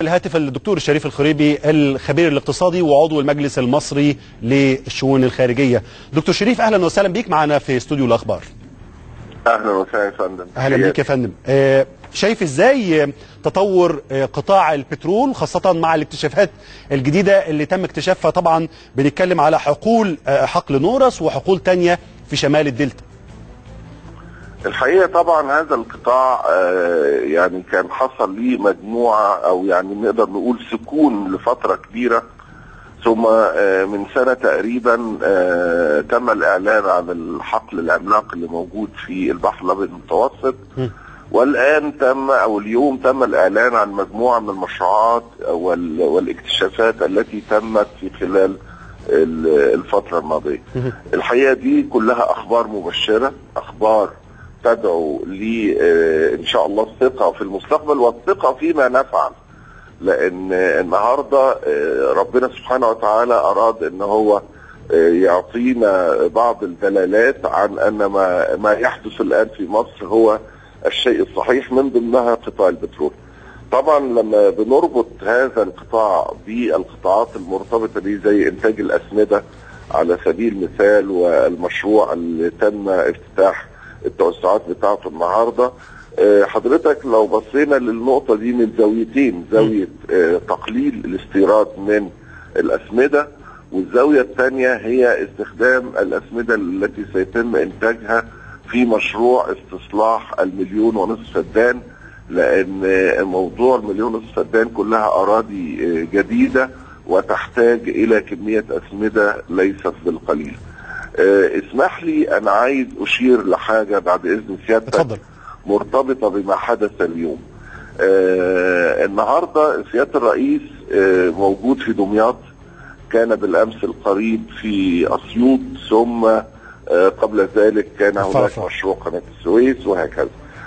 الهاتف الدكتور الشريف الخريبي الخبير الاقتصادي وعضو المجلس المصري للشؤون الخارجيه. دكتور شريف اهلا وسهلا بيك معنا في استوديو الاخبار. اهلا وسهلا يا فندم اهلا بيك يا فندم. آه، شايف ازاي تطور آه، قطاع البترول خاصه مع الاكتشافات الجديده اللي تم اكتشافها طبعا بنتكلم على حقول آه، حقل نورس وحقول تانية في شمال الدلتا. الحقيقه طبعا هذا القطاع آه، يعني كان حصل ليه مجموعه او يعني نقدر نقول سكون لفتره كبيره ثم آه، من سنه تقريبا آه، تم الاعلان عن الحقل العملاق اللي موجود في البحر الابيض المتوسط والان تم او اليوم تم الاعلان عن مجموعه من المشروعات وال- والاكتشافات التي تمت في خلال ال- الفتره الماضيه. الحقيقه دي كلها اخبار مبشره، اخبار تدعو ل آه، ان شاء الله الثقه في المستقبل والثقه فيما نفعل. لان النهارده آه، ربنا سبحانه وتعالى اراد ان هو آه، يعطينا بعض الدلالات عن ان ما ما يحدث الان في مصر هو الشيء الصحيح من ضمنها قطاع البترول. طبعا لما بنربط هذا القطاع بالقطاعات المرتبطه به زي انتاج الاسمده على سبيل المثال والمشروع اللي تم افتتاح التوسعات بتاعته النهارده آه، حضرتك لو بصينا للنقطه دي من زاويتين زاويه آه، تقليل الاستيراد من الاسمده والزاويه الثانيه هي استخدام الاسمده التي سيتم انتاجها في مشروع استصلاح المليون ونصف فدان لان موضوع المليون ونصف فدان كلها اراضي آه، جديده وتحتاج الى كميه اسمده ليست بالقليل. آه، اسمح لي انا عايز اشير لحاجه بعد اذن سيادتك اتفضل. مرتبطه بما حدث اليوم. آه النهارده سياده الرئيس آه موجود في دمياط كان بالامس القريب في اسيوط ثم آه قبل ذلك كان هناك فرفر. مشروع قناه السويس وهكذا.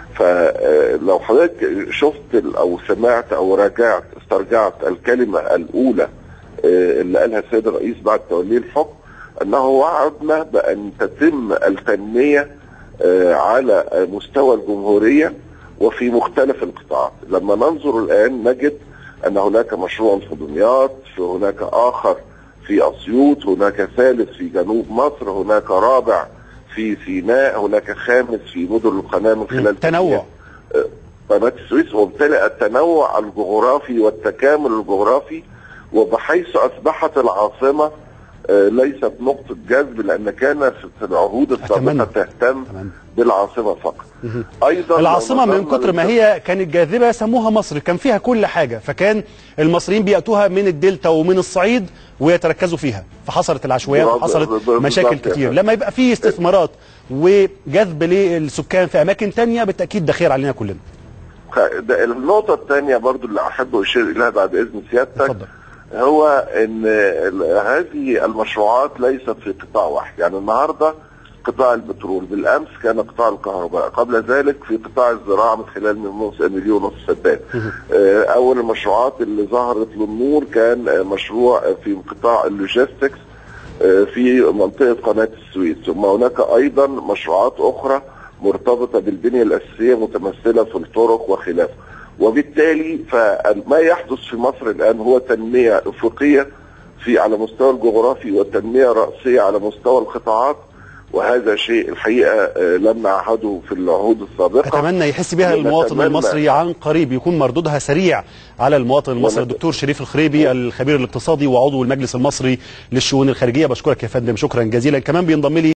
فلو حضرتك شفت ال- او سمعت او راجعت استرجعت الكلمه الاولى آه، اللي قالها السيد الرئيس بعد توليه الحكم انه وعدنا بان تتم التنميه آه، على مستوى الجمهوريه وفي مختلف القطاعات لما ننظر الان نجد ان هناك مشروع في دمياط في هناك اخر في اسيوط هناك ثالث في جنوب مصر هناك رابع في سيناء هناك خامس في مدن القناه من خلال تنوع. آه، قناه السويس وبالتالي التنوع الجغرافي والتكامل الجغرافي وبحيث اصبحت العاصمه آه، ليست نقطه جذب لان كان في العهود السابقه أتمنى. تهتم أتمنى. بالعاصمه فقط ايضا العاصمة لو من نظرنا كتر ما للت- هي كانت جاذبة سموها مصر كان فيها كل حاجة فكان المصريين بيأتوها من الدلتا ومن الصعيد ويتركزوا فيها فحصلت العشوائيات بالظبط- وحصلت بالظبط مشاكل يا كتير فندم. لما يبقى في استثمارات وجذب للسكان في أماكن تانية بالتأكيد ده خير علينا كلنا خ- ده النقطة الثانية برضو اللي أحب أشير إليها بعد إذن سيادتك اتفضل. هو إن ال- هذه المشروعات ليست في قطاع واحد يعني النهاردة قطاع البترول بالأمس كان قطاع الكهرباء قبل ذلك في قطاع الزراعة من خلال من نص مليون ونصف فدان آه، أول المشروعات اللي ظهرت للنور كان آه، مشروع في قطاع اللوجيستكس آه، في منطقة قناة السويس ثم هناك أيضا مشروعات أخرى مرتبطة بالبنية الأساسية متمثلة في الطرق وخلافه وبالتالي فما يحدث في مصر الآن هو تنمية أفقية في على مستوى الجغرافي وتنمية رأسية على مستوى القطاعات وهذا شيء الحقيقة آه، لم نعهده في العهود السابقة أتمنى يحس بها المواطن ونتمنى- المصري عن قريب يكون مردودها سريع على المواطن المصري ونت- الدكتور شريف الخريبي الخبير الاقتصادي وعضو المجلس المصري للشؤون الخارجية بشكرك يا فندم شكرا جزيلا كمان بينضم لي